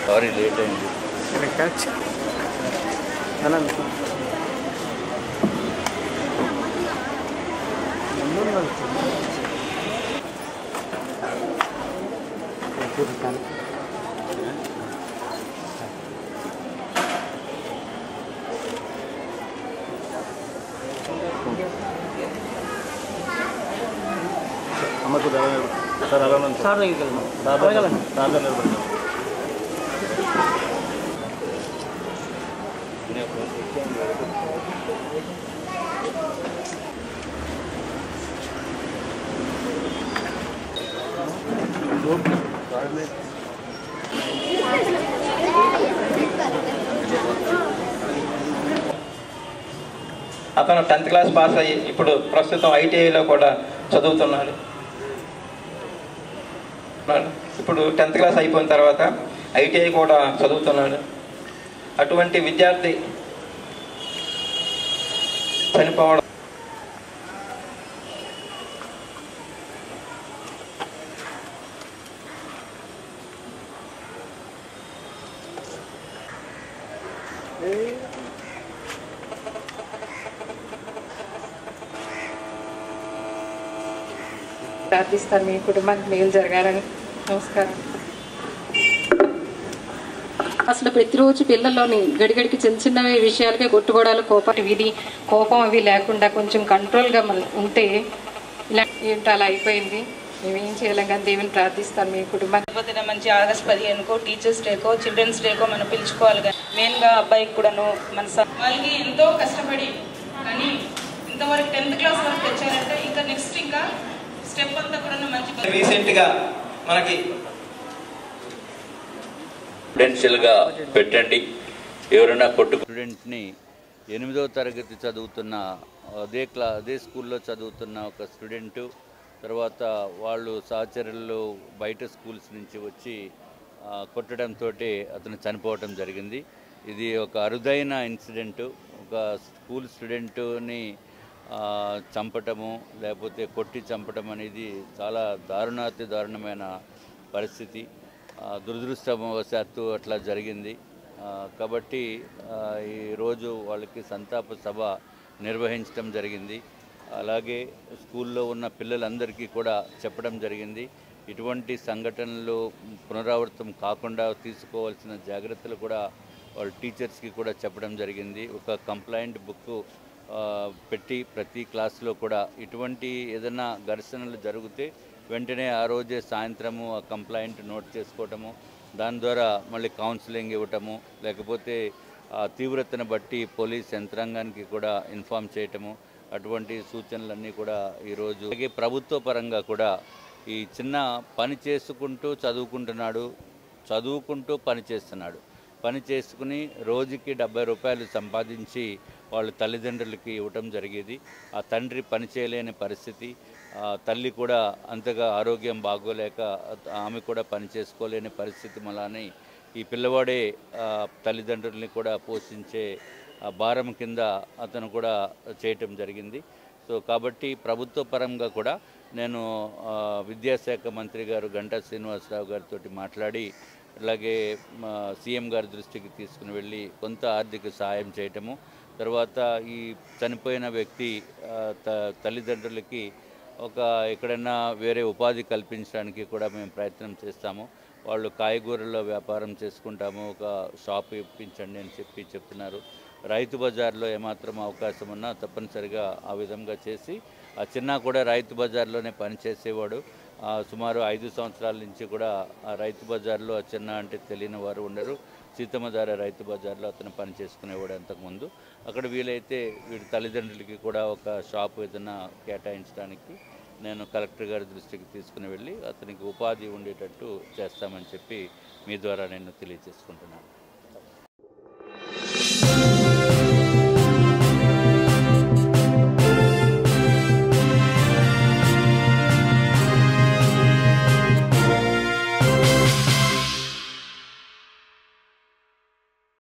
sorry late అయింది అమ్మకు sir అలా ఉన్నాను సార్ సార్ సార్ నిలబడి అతను టెన్త్ క్లాస్ పాస్ అయ్యి ఇప్పుడు ప్రస్తుతం ఐటీఐలో కూడా చదువుతున్నాడు ఇప్పుడు టెన్త్ క్లాస్ అయిపోయిన తర్వాత ఐటీఐ కూడా చదువుతున్నాడు అటువంటి విద్యార్థి చనిపోవడం ప్రార్థిస్తాను మీ కుటుంబానికి మేలు జరగాలని నమస్కారం అసలు ప్రతిరోజు పిల్లల్లోని గడిగడికి చిన్న చిన్న విషయాలకే కొట్టుకోవడాలు కోపం విధి కోపం అవి లేకుండా కొంచెం కంట్రోల్గా మన ఉంటే ఇలా ఏంటో అలా అయిపోయింది మేమేం చేయలేం కానీ దేవుని ప్రార్థిస్తాను మీ కుటుంబాన్ని లేకపోతే మంచి ఆగస్ట్ పదిహేనుకో టీచర్స్ డేకో చిల్డ్రన్స్ డేకో మనం పిలుచుకోవాలి కానీ మెయిన్గా అబ్బాయికి కూడాను మన స- వాళ్ళకి ఎంతో కష్టపడి కానీ ఇంతవరకు టెన్త్ క్లాస్ వరకు తెచ్చారంటే ఇంకా నెక్స్ట్ ఇంకా స్టెప్ అంతా కూడా మంచి రీసెంట్గా మనకి కాన్ఫిడెన్షియల్గా పెట్టండి ఎవరైనా కొట్టు స్టూడెంట్ని ఎనిమిదవ తరగతి చదువుతున్న అదే క్లా అదే స్కూల్లో చదువుతున్న ఒక స్టూడెంటు తర్వాత వాళ్ళు సహచరులు బయట స్కూల్స్ నుంచి వచ్చి ఆ, కొట్టడంతో అతను చనిపోవటం జరిగింది ఇది ఒక అరుదైన ఇన్సిడెంటు ఒక స్కూల్ స్టూడెంటుని ఆ, చంపటము లేకపోతే కొట్టి చంపటం అనేది చాలా దారుణాతి దారుణమైన పరిస్థితి ఆ, దురదృష్టవశాత్తు అట్లా జరిగింది ఆ, కాబట్టి ఆ, ఈరోజు వాళ్ళకి సంతాప సభ నిర్వహించడం జరిగింది అలాగే స్కూల్లో ఉన్న పిల్లలందరికీ కూడా చెప్పడం జరిగింది ఇటువంటి సంఘటనలు పునరావృతం కాకుండా తీసుకోవాల్సిన జాగ్రత్తలు కూడా వాళ్ళ టీచర్స్కి కూడా చెప్పడం జరిగింది ఒక కంప్లైంట్ బుక్ ఆ, పెట్టి ప్రతి క్లాస్లో కూడా ఇటువంటి ఏదైనా ఘర్షణలు జరిగితే వెంటనే ఆ రోజే సాయంత్రము ఆ కంప్లైంట్ నోట్ చేసుకోవటము దాని ద్వారా మళ్ళీ కౌన్సిలింగ్ ఇవ్వటము లేకపోతే ఆ తీవ్రతను బట్టి పోలీస్ యంత్రాంగానికి కూడా ఇన్ఫామ్ చేయటము అటువంటి సూచనలన్నీ కూడా ఈరోజు అలాగే ప్రభుత్వ పరంగా కూడా ఈ చిన్న పని చేసుకుంటూ చదువుకుంటున్నాడు చదువుకుంటూ పని చేస్తున్నాడు పని చేసుకుని రోజుకి డెబ్బై రూపాయలు సంపాదించి వాళ్ళ తల్లిదండ్రులకి ఇవ్వటం జరిగేది ఆ తండ్రి పని చేయలేని పరిస్థితి ఆ తల్లి కూడా అంతగా ఆరోగ్యం బాగోలేక ఆమె కూడా పని చేసుకోలేని పరిస్థితి మలాని ఈ పిల్లవాడే ఆ, తల్లిదండ్రుల్ని కూడా పోషించే ఆ భారం కింద అతను కూడా చేయటం జరిగింది సో కాబట్టి ప్రభుత్వ పరంగా కూడా నేను ఆ, విద్యాశాఖ మంత్రి గారు గంటా శ్రీనివాసరావు గారితో మాట్లాడి అలాగే మా సీఎం గారి దృష్టికి తీసుకుని వెళ్ళి కొంత ఆర్థిక సహాయం చేయటము తర్వాత ఈ చనిపోయిన వ్యక్తి ఆ, త- తల్లిదండ్రులకి ఒక ఎక్కడైనా వేరే ఉపాధి కల్పించడానికి కూడా మేము ప్రయత్నం చేస్తాము వాళ్ళు కాయగూరల్లో వ్యాపారం చేసుకుంటాము ఒక షాప్ ఇప్పించండి అని చెప్పి చెప్తున్నారు రైతు బజార్లో ఏమాత్రం అవకాశం ఉన్నా తప్పనిసరిగా ఆ విధంగా చేసి ఆ చిన్న కూడా రైతు బజార్లోనే పనిచేసేవాడు ఆ, సుమారు ఐదు సంవత్సరాల నుంచి కూడా ఆ రైతు బజార్లో ఆ చిన్న అంటే తెలియని వారు ఉండరు సీతమ్మధార రైతు బజార్లో అతను పని చేసుకునేవాడు అంతకుముందు అక్కడ వీలైతే వీడి తల్లిదండ్రులకి కూడా ఒక షాప్ ఏదైనా కేటాయించడానికి నేను కలెక్టర్ గారి దృష్టికి తీసుకుని వెళ్ళి అతనికి ఉపాధి ఉండేటట్టు చేస్తామని చెప్పి మీ ద్వారా నేను తెలియజేసుకుంటున్నాను